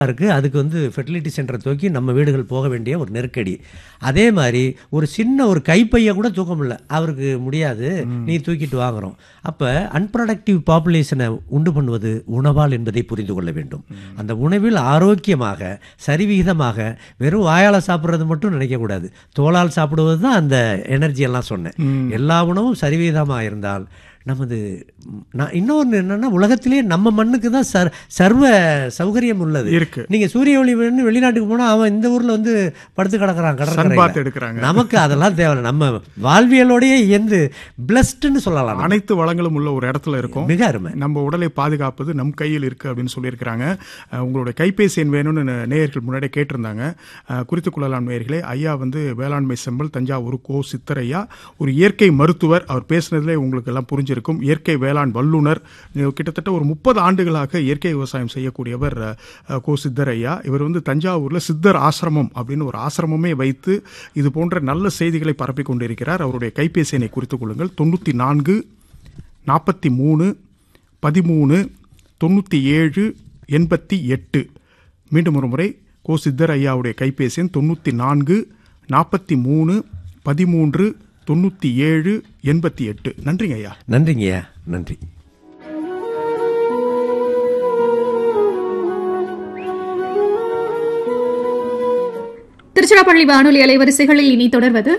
இருக்கு அதுக்கு வந்து ஃபெர்டிலிட்டி சென்டரை தூக்கி நம்ம வீடுகள் போக வேண்டிய ஒரு நெருக்கடி அதே மாதிரி ஒரு சின்ன ஒரு கைப்பையை கூட தூக்க முடியல அவருக்கு முடியாது நீ தூக்கிட்டு வாங்குறோம் அப்போ அன்ப்ரொடக்டிவ் பாப்புலேஷனை உண்டு பண்ணுவது உணவால் என்பதை புரிந்து கொள்ள வேண்டும் அந்த உணவில் ஆரோக்கியமாக சரிவிகிதமாக வெறும் வாயால் சாப்பிட்றது மட்டும் நினைக்கக்கூடாது தோலால் சாப்பிடுவது தான் அந்த எனர்ஜி எல்லாம் சொன்னேன் எல்லா உணவும் சரிவிகிதமாக இருந்தால் நமது ம், நான் இன்னொன்று என்னன்னா உலகத்திலே நம்ம மண்ணுக்கு தான் சர் சர்வ சௌகரியம் உள்ளது இருக்கு நீங்க சூரிய ஒளி வேணும்னு வெளிநாட்டுக்கு போனா அவன் இந்த ஊர்ல வந்து படுத்து கிடக்குறான் சன் கடற்கரையில பாத் எடுக்கிறாங்க நமக்கு அதெல்லாம் தேவை நம்ம வாழ்வியலோடயே எந்த பிளஸ்ட்னு சொல்லலாம் நம்ம. அனைத்து வளங்களும் உள்ள ஒரு இடத்துல இருக்கும் மிக அருமை நம்ம உடலை பாதுகாப்பது நம் கையில் இருக்கு அப்படின்னு சொல்லியிருக்கிறாங்க அஹ் உங்களுடைய கைபேசி எண் வேணும்னு நே- நேயர்கள் முன்னாடியே கேட்டிருந்தாங்க அஹ் குறித்துக் கொள்ளலாம் நேயர்களே ஐயா வந்து வேளாண்மை செம்பல் தஞ்சாவூர் கோ சித்தர் ஐயா ஒரு இயற்கை மருத்துவர் அவர் பேசுனதுலே உங்களுக்கு எல்லாம் புரிஞ்சிருக்கும் இயற்கை வேளாண் வல்லுனர் அஹ் கிட்டத்தட்ட ஒரு முப்பது ஆண்டுகளாக இயற்கை விவசாயம் செய்யக்கூடியவர் அஹ், அஹ், கோ சித்தர் ஐயா இவர் வந்து தஞ்சாவூர்ல சித்தர் ஆசிரமம் அப்படின்னு ஒரு ஆசிரமமே வைத்து இது போன்ற நல்ல செய்திகளை பரப்பிக் கொண்டிருக்கிறார் அவருடைய கைபேசி எண்ணை குறித்துக் கொள்ளுங்கள் தொண்ணூற்றி நான்கு நாற்பத்தி மூணு பதிமூணு தொண்ணூற்றி ஏழு எண்பத்தி எட்டு மீண்டும் ஒரு முறை கோ சித்தர் ஐயாவுடைய கைபேசி எண் தொண்ணூற்றி நான்கு நாற்பத்தி மூணு பதிமூன்று தொண்ணூற்றி ஏழு எண்பத்தி எட்டு நன்றிங்க ஐயா நன்றிங்கய்யா நன்றி திருச்சிராப்பள்ளி வானொலி அலைவரிசைகளில் இனி தொடர்வது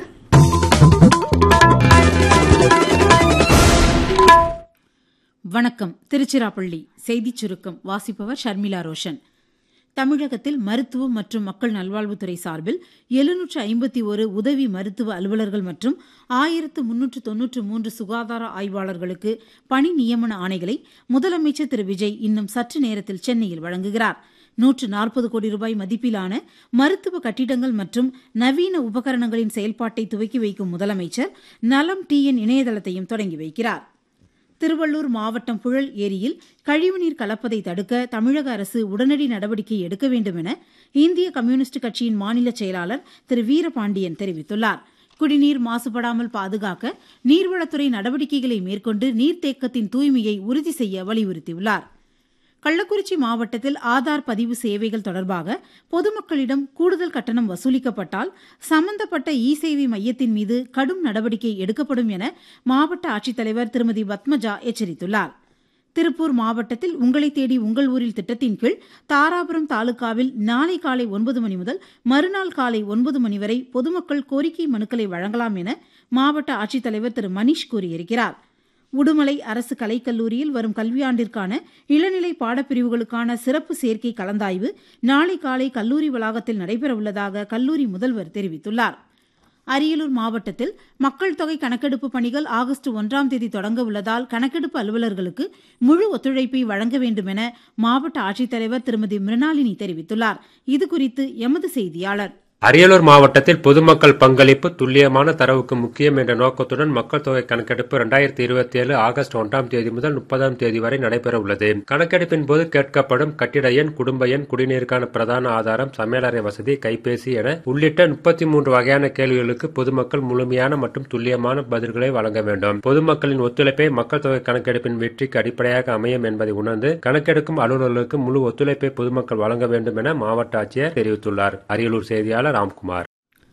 வணக்கம் திருச்சிராப்பள்ளி செய்திச் சுருக்கம் வாசிப்பவர் ஷர்மிளா ரோஷன் தமிழகத்தில் மருத்துவம் மற்றும் மக்கள் நல்வாழ்வுத்துறை சார்பில் எழுநூற்று ஐம்பத்தி ஒரு உதவி மருத்துவ அலுவலர்கள் மற்றும் ஆயிரத்து முன்னூற்று தொன்னூற்று மூன்று சுகாதார ஆய்வாளர்களுக்கு பணி நியமன ஆணைகளை முதலமைச்சர் திரு விஜய் இன்னும் சற்று நேரத்தில் சென்னையில் வழங்குகிறார் நூற்று நாற்பது கோடி ரூபாய் மதிப்பிலான மருத்துவ கட்டிடங்கள் மற்றும் நவீன உபகரணங்களின் செயல்பாட்டை துவக்கி வைக்கும் முதலமைச்சர் நலம் டிஎன் இணையதளத்தையும் தொடங்கி வைக்கிறார் திருவள்ளூர் மாவட்டம் புழல் ஏரியில் கழிவுநீர் கலப்பதை தடுக்க தமிழக அரசு உடனடி நடவடிக்கை எடுக்க வேண்டும் என இந்திய கம்யூனிஸ்ட் கட்சியின் மாநில செயலாளர் திரு வீரபாண்டியன் தெரிவித்துள்ளார் குடிநீர் மாசுபடாமல் பாதுகாக்க நீர்வளத்துறை நடவடிக்கைகளை மேற்கொண்டு நீர்த்தேக்கத்தின் தூய்மையை உறுதி செய்ய வலியுறுத்தியுள்ளார் கள்ளக்குறிச்சி மாவட்டத்தில் ஆதார் பதிவு சேவைகள் தொடர்பாக பொதுமக்களிடம் கூடுதல் கட்டணம் வசூலிக்கப்பட்டால் சம்பந்தப்பட்ட இ சேவை மையத்தின் மீது கடும் நடவடிக்கை எடுக்கப்படும் என மாவட்ட ஆட்சித்தலைவர் திருமதி பத்மஜா எச்சரித்துள்ளார் திருப்பூர் மாவட்டத்தில் உங்களை தேடி உங்கள் ஊரில் திட்டத்தின் கீழ் தாராபுரம் தாலுகாவில் நாளை காலை ஒன்பது மணி முதல் மறுநாள் காலை ஒன்பது மணி வரை பொதுமக்கள் கோரிக்கை மனுக்களை வழங்கலாம் என மாவட்ட ஆட்சித்தலைவர் திரு மணீஷ் கூறியிருக்கிறார் உடுமலை அரசு கலைக்கல்லூரியில் வரும் கல்வியாண்டிற்கான இளநிலை பாடப்பிரிவுகளுக்கான சிறப்பு சேர்க்கை கலந்தாய்வு நாளை காலை கல்லூரி வளாகத்தில் நடைபெறவுள்ளதாக கல்லூரி முதல்வர் தெரிவித்துள்ளார் அரியலூர் மாவட்டத்தில் மக்கள் தொகை கணக்கெடுப்பு பணிகள் ஆகஸ்ட் ஒன்றாம் தேதி தொடங்க உள்ளதால் கணக்கெடுப்பு அலுவலர்களுக்கு முழு ஒத்துழைப்பை வழங்க வேண்டும் என மாவட்ட ஆட்சித்தலைவர் திருமதி மிருணாளினி தெரிவித்துள்ளார் இதுகுறித்து எமது செய்தியாளர் அரியலூர் மாவட்டத்தில் பொதுமக்கள் பங்களிப்பு துல்லியமான தரவுக்கு முக்கியம் என்ற நோக்கத்துடன் மக்கள் தொகை கணக்கெடுப்பு இரண்டாயிரத்தி இருபத்தி ஏழு ஆகஸ்ட் ஒன்றாம் தேதி முதல் முப்பதாம் தேதி வரை நடைபெற உள்ளது கணக்கெடுப்பின் போது கேட்கப்படும் கட்டிட எண் குடும்ப எண் குடிநீருக்கான பிரதான ஆதாரம் சமையலறை வசதி கைபேசி என உள்ளிட்ட முப்பத்தி மூன்று வகையான கேள்விகளுக்கு பொதுமக்கள் முழுமையான மற்றும் துல்லியமான பதில்களை வழங்க வேண்டும் பொதுமக்களின் ஒத்துழைப்பை மக்கள் தொகை கணக்கெடுப்பின் வெற்றிக்கு அடிப்படையாக அமையும் என்பதை உணர்ந்து கணக்கெடுக்கும் அலுவலர்களுக்கு முழு ஒத்துழைப்பை பொதுமக்கள் வழங்க வேண்டும் என மாவட்ட ஆட்சியர் தெரிவித்துள்ளார் அரியலூர் செய்தியாளர் ராம்குமார்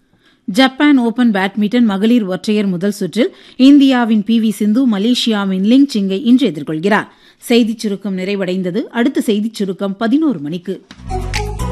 ஜப்பான் ஓபன் பேட்மிண்டன் மகளிர் ஒற்றையர் முதல் சுற்றில் இந்தியாவின் பி வி சிந்து மலேசியாவின் லிங் சிங்கை இன்று எதிர்கொள்கிறார் செய்திச் சுருக்கம் நிறைவடைந்தது அடுத்த செய்திச் சுருக்கம் பதினோரு மணிக்கு